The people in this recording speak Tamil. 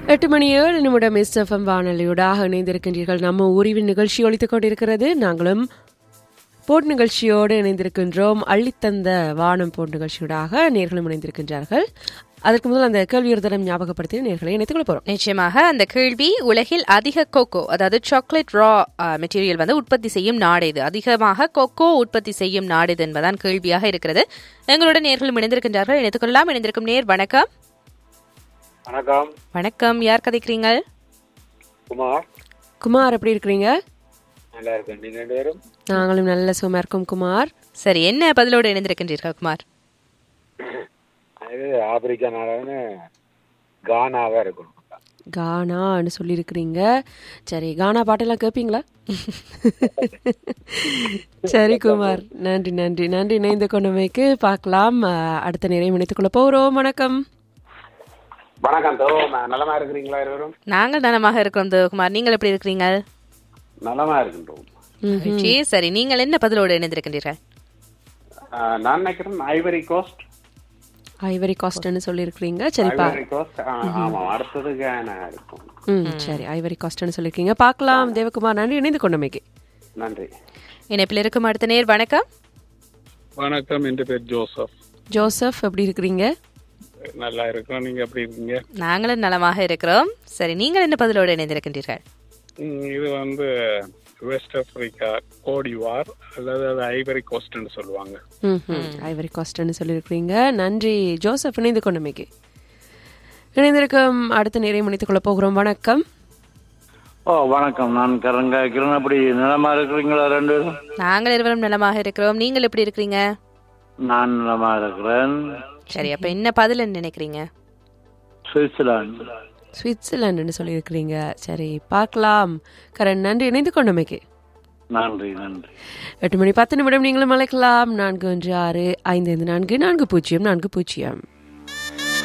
எட்டு மணி ஏழு நிமிடம் எஸ்எஃப்எம் வானொலியோடாக இணைந்திருக்கின்றீர்கள் நம்ம உரிவின் நிகழ்ச்சி ஒழித்துக் கொண்டிருக்கிறது நாங்களும் போட் நிகழ்ச்சியோடு இணைந்திருக்கின்றோம் அள்ளித்தந்த வானம் போட் நிகழ்ச்சியோடாக நேர்களும் இணைந்திருக்கின்றார்கள் அதற்கு முதல் அந்த கேள்வி ஒரு தரம் ஞாபகப்படுத்தி நேர்களை இணைத்துக் கொள்ள போறோம் நிச்சயமாக அந்த கேள்வி உலகில் அதிக கொக்கோ அதாவது சாக்லேட் ரா மெட்டீரியல் வந்து உற்பத்தி செய்யும் நாடு இது அதிகமாக கொக்கோ உற்பத்தி செய்யும் நாடு இது என்பதான் கேள்வியாக இருக்கிறது எங்களுடன் நேர்களும் இணைந்திருக்கின்றார்கள் இணைத்துக் கொள்ளலாம் இணைந்திருக்கும் நேர் வணக்கம் வணக்கம் வணக்கம் யார் கதைக்கிறீங்க குமார் குமார் எப்படி இருக்கிறீங்க நல்லா இருக்கேன் நீங்க ரெண்டு பேரும் நாங்களும் நல்ல சுகமா இருக்கோம் குமார் சரி என்ன பதிலோடு இணைந்திருக்கின்றீர்கள் குமார் இது ஆப்பிரிக்கா நாடான்னு கானாவா இருக்கணும் கானான்னு சொல்லியிருக்கிறீங்க சரி கானா பாட்டெல்லாம் கேட்பீங்களா சரி குமார் நன்றி நன்றி நன்றி இணைந்து கொண்டமைக்கு பார்க்கலாம் அஹ், அடுத்த நிறைய இணைத்துக் கொள்ள போகிறோம் வணக்கம் வணக்கம் தோ நலமா இருக்கிறீங்களா இருவரும் நாங்கள் நலமாக இருக்கிறோம் குமார் நீங்கள் எப்படி இருக்கிறீங்க நலமா இருக்கின்றோம் மகிழ்ச்சி. சரி நீங்கள் என்ன பதிலோடு இணைந்திருக்கின்றீர்கள் ஆஹ், நான் நினைக்கிறேன் ஐவரி கோஸ்ட் ஐவரி காஸ்ட்னு சொல்லியிருக்கிறீங்க சரிப்பா ஐவரி கோஸ்ட் ஆமா அடுத்தது கானா இருக்கும் ம் சரி ஐவரி காஸ்ட்னு சொல்லியிருக்கீங்க பார்க்கலாம் தேவகுமார் நன்றி இணைந்து கொண்டமைக்கு நன்றி இணைப்பில் இருக்கும் அடுத்த நேர் வணக்கம் வணக்கம் என் பேர் ஜோசப் ஜோசப் எப்படி இருக்கிறீங்க நல்லா இருக்கோம் நீங்க எப்படி இருக்கீங்க நாங்களும் நலமாக இருக்கிறோம் சரி நீங்கள் என்ன பதிலோடு இணைந்திருக்கின்றீர்கள் ம், இது வந்து வெஸ்ட் ஆப்பிரிக்கா கோடிவார் அல்லது அது ஐவரி கோஸ்ட்னு சொல்லுவாங்க ம் ஐவரி காஸ்ட்னு சொல்லியிருக்கிறீங்க நன்றி ஜோசப் இணைந்து கொண்டமைக்கு இணைந்திருக்கும் அடுத்த நிறைய இணைத்துக் கொள்ள போகிறோம் வணக்கம் ஓ வணக்கம் நான் கரங்க கிரண் அப்படி நிலமா இருக்கிறீங்களா ரெண்டு பேரும் நாங்கள் இருவரும் நலமாக இருக்கிறோம் நீங்கள் எப்படி இருக்கிறீங்க நான் நிலமா இருக்கிறேன் சரி அப்ப என்ன பதில் நினைக்கிறீங்க சுவிட்சர்லாந்து சுவிட்சர்லாண்டுன்னு சொல்லியிருக்கிறீங்க சரி பார்க்கலாம் கரண் நன்றி இணைந்து கொண்டமைக்கு நன்றி நன்றி எட்டு மணி பத்து நிமிடம் நீங்களும் அழைக்கலாம் நான்கு ஒன்று ஆறு ஐந்து ஐந்து நான்கு நான்கு பூஜ்ஜியம் நான்கு பூஜ்ஜியம்